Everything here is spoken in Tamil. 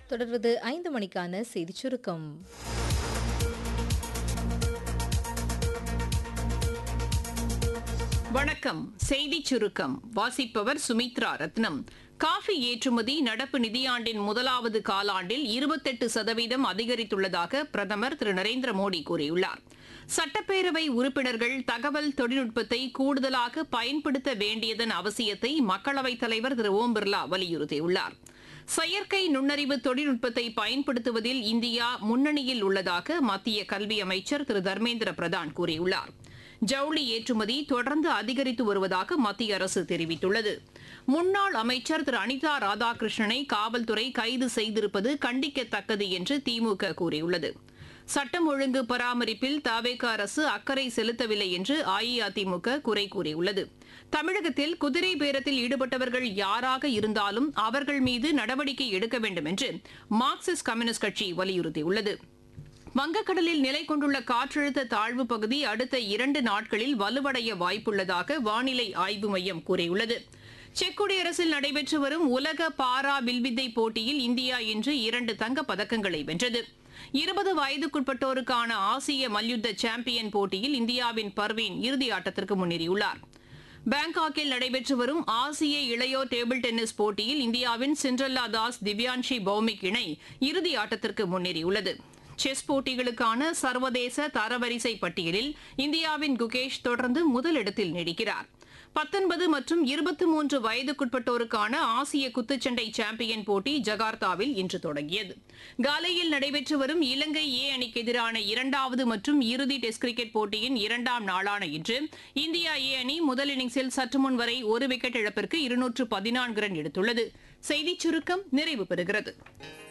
தொடர்வது ஐந்து மணிக்கான செய்திச் சுருக்கம் வணக்கம் செய்திச் சுருக்கம் வாசிப்பவர் சுமித்ரா ரத்னம் காஃபி ஏற்றுமதி நடப்பு நிதியாண்டின் முதலாவது காலாண்டில் இருபத்தெட்டு சதவீதம் அதிகரித்துள்ளதாக பிரதமர் திரு நரேந்திர மோடி கூறியுள்ளார் சட்டப்பேரவை உறுப்பினர்கள் தகவல் தொழில்நுட்பத்தை கூடுதலாக பயன்படுத்த வேண்டியதன் அவசியத்தை மக்களவைத் தலைவர் திரு ஓம் பிர்லா வலியுறுத்தியுள்ளார் செயற்கை நுண்ணறிவு தொழில்நுட்பத்தை பயன்படுத்துவதில் இந்தியா முன்னணியில் உள்ளதாக மத்திய கல்வி அமைச்சர் திரு தர்மேந்திர பிரதான் கூறியுள்ளார் ஜவுளி ஏற்றுமதி தொடர்ந்து அதிகரித்து வருவதாக மத்திய அரசு தெரிவித்துள்ளது முன்னாள் அமைச்சர் திரு அனிதா ராதாகிருஷ்ணனை காவல்துறை கைது செய்திருப்பது கண்டிக்கத்தக்கது என்று திமுக கூறியுள்ளது சட்டம் ஒழுங்கு பராமரிப்பில் தவேக அரசு அக்கறை செலுத்தவில்லை என்று அஇஅதிமுக குறை கூறியுள்ளது தமிழகத்தில் குதிரை பேரத்தில் ஈடுபட்டவர்கள் யாராக இருந்தாலும் அவர்கள் மீது நடவடிக்கை எடுக்க வேண்டும் என்று மார்க்சிஸ்ட் கம்யூனிஸ்ட் கட்சி வலியுறுத்தியுள்ளது வங்கக்கடலில் நிலை கொண்டுள்ள காற்றழுத்த தாழ்வு பகுதி அடுத்த இரண்டு நாட்களில் வலுவடைய வாய்ப்புள்ளதாக வானிலை ஆய்வு மையம் கூறியுள்ளது செக் குடியரசில் நடைபெற்று வரும் உலக பாரா வில்வித்தை போட்டியில் இந்தியா இன்று இரண்டு தங்கப் பதக்கங்களை வென்றது இருபது வயதுக்குட்பட்டோருக்கான ஆசிய மல்யுத்த சாம்பியன் போட்டியில் இந்தியாவின் பர்வீன் இறுதி ஆட்டத்திற்கு முன்னேறியுள்ளார் பாங்காக்கில் நடைபெற்று வரும் ஆசிய இளையோர் டேபிள் டென்னிஸ் போட்டியில் இந்தியாவின் சிண்ட்ரல்லா தாஸ் திவ்யான்ஷி பௌமிக் இணை இறுதி ஆட்டத்திற்கு முன்னேறியுள்ளது செஸ் போட்டிகளுக்கான சர்வதேச தரவரிசை பட்டியலில் இந்தியாவின் குகேஷ் தொடர்ந்து முதலிடத்தில் நீடிக்கிறார் பத்தொன்பது மற்றும் இருபத்தி மூன்று வயதுக்குட்பட்டோருக்கான ஆசிய குத்துச்சண்டை சாம்பியன் போட்டி ஜகார்த்தாவில் இன்று தொடங்கியது காலையில் நடைபெற்று வரும் இலங்கை ஏ அணிக்கு எதிரான இரண்டாவது மற்றும் இறுதி டெஸ்ட் கிரிக்கெட் போட்டியின் இரண்டாம் நாளான இன்று இந்தியா ஏ அணி முதல் இன்னிங்ஸில் சற்று முன் வரை ஒரு விக்கெட் இழப்பிற்கு இருநூற்று பதினான்கு ரன் எடுத்துள்ளது செய்திச் சுருக்கம் நிறைவு பெறுகிறது